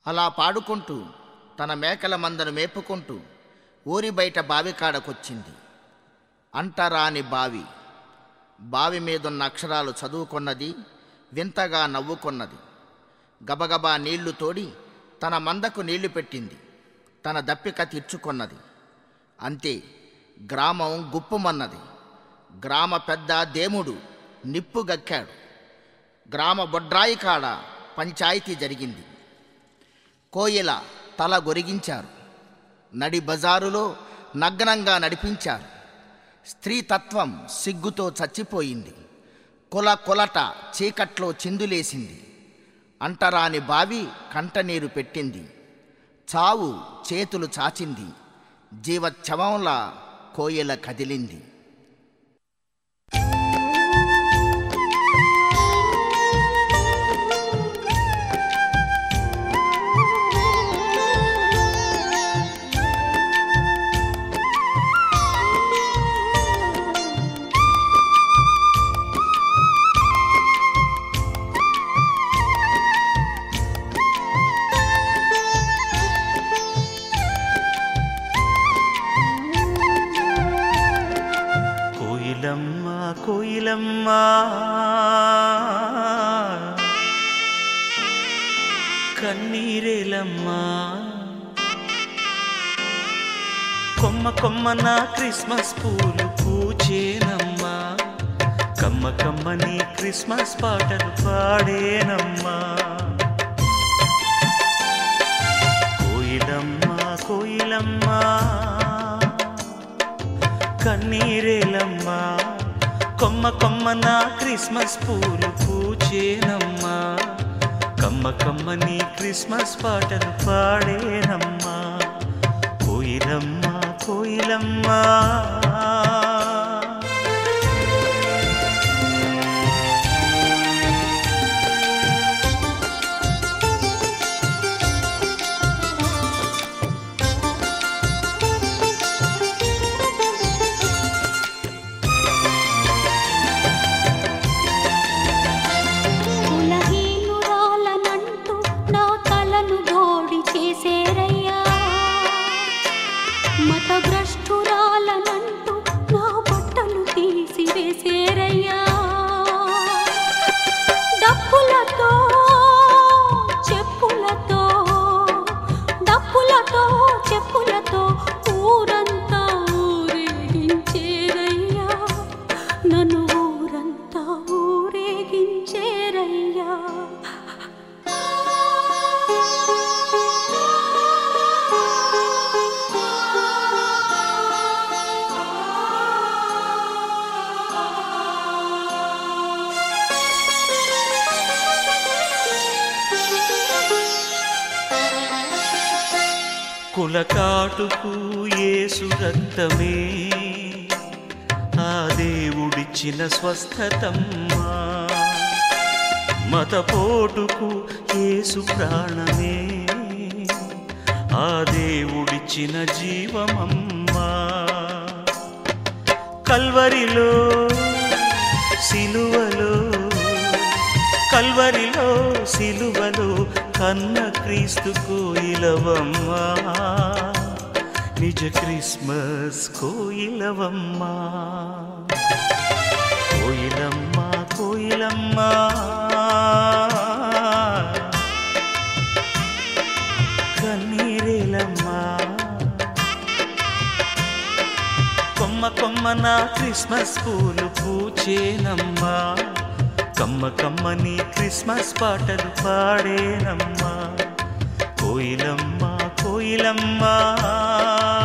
అలా పాడుకుంటూ తన మేకల మందను మేపుకుంటూ ఊరి బయట బావి కాడకొచ్చింది అంటరాని బావి బావి మీదున్న అక్షరాలు చదువుకున్నది వింతగా నవ్వుకున్నది గబగబా నీళ్లు తోడి తన మందకు నీళ్లు పెట్టింది తన దప్పిక తీర్చుకున్నది అంతే గ్రామం గుప్పుమన్నది గ్రామ పెద్ద దేముడు నిప్పు గక్కాడు గ్రామ బొడ్రాయి కాడ పంచాయతీ జరిగింది కోయిల తల గొరిగించారు నడి బజారులో నగ్నంగా నడిపించారు స్త్రీతత్వం సిగ్గుతో చచ్చిపోయింది కుల కొలట చీకట్లో చిందులేసింది అంటరాని బావి కంటనీరు పెట్టింది చావు చేతులు చాచింది జీవచ్చవంలా కోయిల కదిలింది కోయిలమ్మ కోయిలమ్మ కన్నీరేలమ్మ కొమ్మ కొమ్మన క్రిస్మస్ పూలు పూచేనమ్మా కమ్మ కమ్మని క్రిస్మస్ పాటలు పాడేనమ్మా కోయిలమ్మ కోయిలమ్మ కన్నీరేలమ్మా కొమ్మ కొమ్మన క్రిస్మస్ పూలు పూచేనమ్మా కమ్మ కమ్మని క్రిస్మస్ పాటలు పాడేనమ్మా కోయిలమ్మ కోయిలమ్మా కులహీనురాలనంటూ నా తలను గోడి చేసేరయ్యా మతభ్రష్టురాలనంటూ నా బట్టలు తీసివేసేరయ్యా డప్పులతో చెప్పులతో డప్పులతో చెప్పులతో ఊరంతా ఊరేగించేరయ్యా నన్ను ఊరంతా ఊరేగించేరయ్యా కులకాటుకు యేసు రక్తమే ఆ దేవుడిచ్చిన స్వస్థతమ్మా మతపోటుకు యేసు ప్రాణమే ఆ దేవుడిచ్చిన జీవమమ్మా కల్వరిలో సిలువలో కల్వరిలో సిలువలో కన్న క్రీస్తు కోయిలవమ్మా నిజ క్రిస్మస్ కోయిలవమ్మా కోయిలమ్మ కోయిలమ్మ కన్నీరేలమ్మా కొమ్మ కొమ్మన క్రిస్మస్ పూలు పూచేనమ్మా కమ్మ కమ్మని క్రిస్మస్ పాటలు పాడేనమ్మా కోయిలమ్మ కోయిలమ్మ